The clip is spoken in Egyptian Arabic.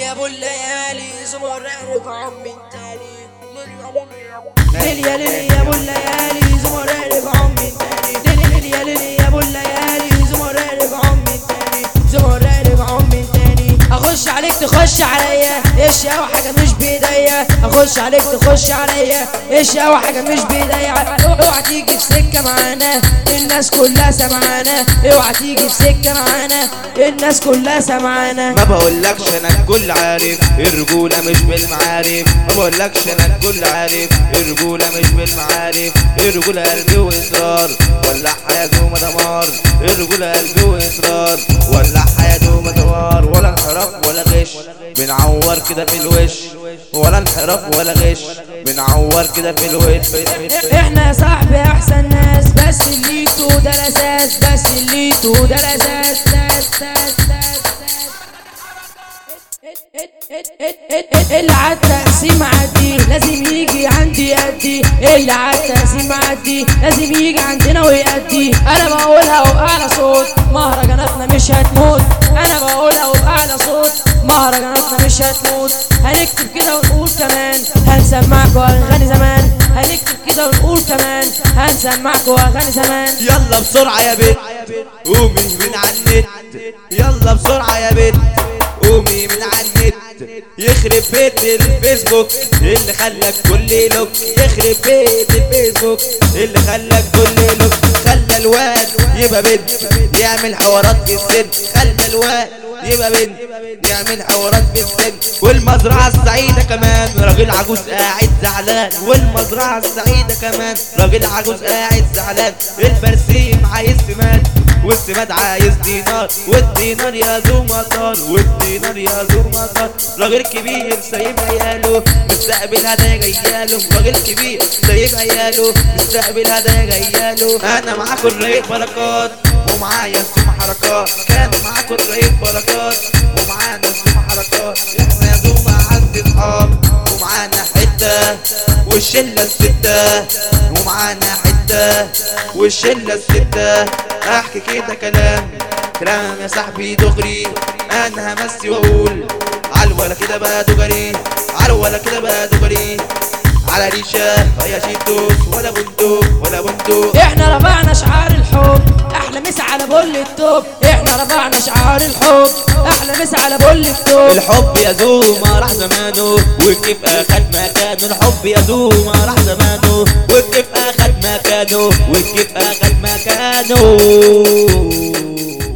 يا ابو الليالي زمر رجعهم من تاني ليل يا ليل يا ابو الليالي زمر رجعهم من تاني ليل يا ليل يا ابو الليالي زمر رجعهم من تاني زمر رجعهم من تاني اخش عليك تخش عليا ايش يا حاجه مش بايديا اخش عليك تخش عليا ايش يا حاجه مش بايديا اوعى تيجي في سكه معانا الناس كلها سمعانا اوعى تيجي في سكه معانا الناس كلها سمعانا ما بقولكش انا الكل عارف الرجولة مش بالمعارف ما بقولكش انا الكل عارف الرجولة مش بالمعارف الرجولة قلبي واصرار ولا حياته دمار الرجولة قلبي واصرار ولا حياته دمار ولا انحراف ولا غش بنعور كده في الوش ولا انحراف ولا غش بنعور كده في الوش احنا يا صاحبي احسن ناس بس اللي تو ده الاساس بس اللي تو ده الاساس اللي عالتقسيم عدي لازم يجي عندي يأدي اللي عالتقسيم عدي لازم يجي عندنا ويأدي انا بقولها وبأعلى صوت مهرجاناتنا مش هتموت انا بقولها وبأعلى صوت مهرجاناتنا مش هتموت هنكتب كده ونقول كمان هنسمعكوا اغاني زمان هنكتب كده ونقول كمان هنسمعكوا اغاني زمان يلا بسرعة يا بنت قومي من على النت يلا بسرعة يا بنت قومي من على النت يخرب بيت الفيسبوك اللي خلاك كل لوك يخرب بيت الفيسبوك اللي خلاك كل لوك خلى الواد يبقى بنت يعمل حوارات في السن خلى الواد يبقى بنت يعمل حوارات في السن والمزرعة السعيدة كمان راجل عجوز قاعد زعلان والمزرعة السعيدة كمان راجل عجوز قاعد زعلان البرسيم عايز سماد والسماد عايز دينار والدينار يا ذو مطار والدينار يا ذو مطار راجل كبير سايب عياله مستقبل هدايا جاياله راجل كبير سايب عياله مستقبل هدايا جاياله انا معاكم الرئيس بركات ومعايا سوم حركات كان معاكم الرئيس بركات ومعانا سوم حركات احنا يا ذو معز اصحاب ومعانا حته والشله السته ومعانا حته والشله السته احكي كده كلام كلام يا صاحبي دغري انا همسي واقول على ولا كده بقى دغري على ولا كده بقى دغري على ريشه يا شيتوس ولا بندق ولا بندق احنا رفعنا شعار الحب احلى مسا على بول التوب احنا رفعنا شعار الحب احلى مسا على بول التوب الحب يا زوما راح زمانه والكيف اخد مكانه الحب يا زوما راح زمانه والكيف اخد مكانه والكيف اخد مكانه